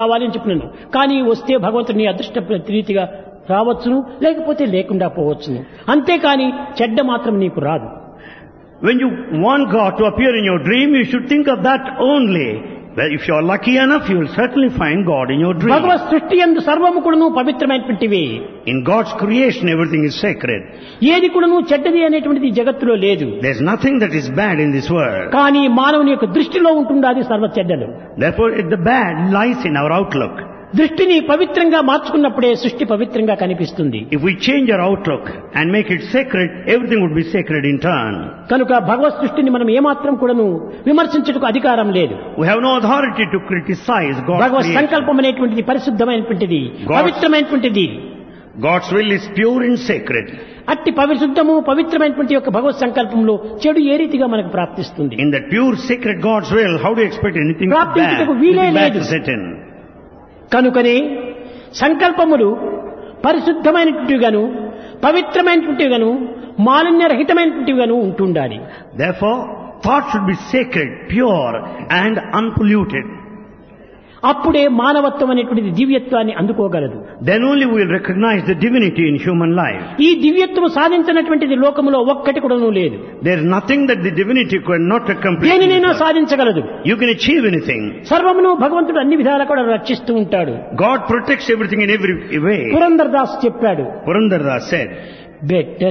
కావాలి అని చెప్పినాను కానీ వస్తే భగవంతుడు నీ అదృష్ట రీతిగా రావచ్చును లేకపోతే లేకుండా పోవచ్చును అంతేకాని చెడ్డ మాత్రం నీకు రాదు When you want God to appear in your dream, you should think of that only. Well, if you are lucky enough, you will certainly find God in your dream. భగవత్ సృష్టి ఎందు సర్వము కూడాను పవిత్రమైనటువంటివి In God's creation, everything is sacred. ఏది కూడాను చెడ్డది అనేటువంటిది ఈ జగత్తులో లేదు There's nothing that is bad in this world. కానీ మానవుని యొక్క దృష్టిలో ఉంటుంది అది సర్వ చెడ్డలు Therefore, the bad lies in our outlook. దృష్టిని పవిత్రంగా మార్చుకున్నప్పుడే సృష్టి పవిత్రంగా కనిపిస్తుంది If we change our outlook and make it sacred, everything would be sacred in turn. కనుక భగవత్ సృష్టిని మనం ఏమాత్రం కూడాను విమర్శించుటకు అధికారం లేదు We have no authority to criticize God's Bhagwat creation. సంకల్పం అనేటువంటిది పరిశుద్ధమైనటువంటిది God- పవిత్రమైనటువంటిది God's will is pure and sacred. అట్టి పరిశుద్ధము పవిత్రమైనటువంటి యొక్క భగవత్ సంకల్పంలో చెడు ఏ రీతిగా మనకు ప్రాప్తిస్తుంది In that pure, sacred God's will, how do you expect anything bad, ప్రాప్తించుటకు వీలే anything bad లేదు. to set in? కనుకనే సంకల్పములు పరిశుద్ధమైనటువంటివిగాను పవిత్రమైనటువంటివిగాను మాలిన్యరహితమైనటువంటివిగాను ఉంటుండాలి Therefore, thought should be sacred, pure and unpolluted. అప్పుడే మానవత్వం అనేటువంటిది దివ్యత్వాన్ని అందుకోగలదు Then only we will recognize the divinity in human life. ఈ దివ్యత్వం సాధించినటువంటిది లోకములో ఒక్కటి కూడాను లేదు There is nothing that the divinity could not accomplish. in దేనినైనా this world. సాధించగలదు You can achieve anything. సర్వమును భగవంతుడు అన్ని విధాలా కూడా రక్షిస్తూ ఉంటాడు God protects everything in every way. Purandar Das చెప్పాడు Purandara said, బెట్ట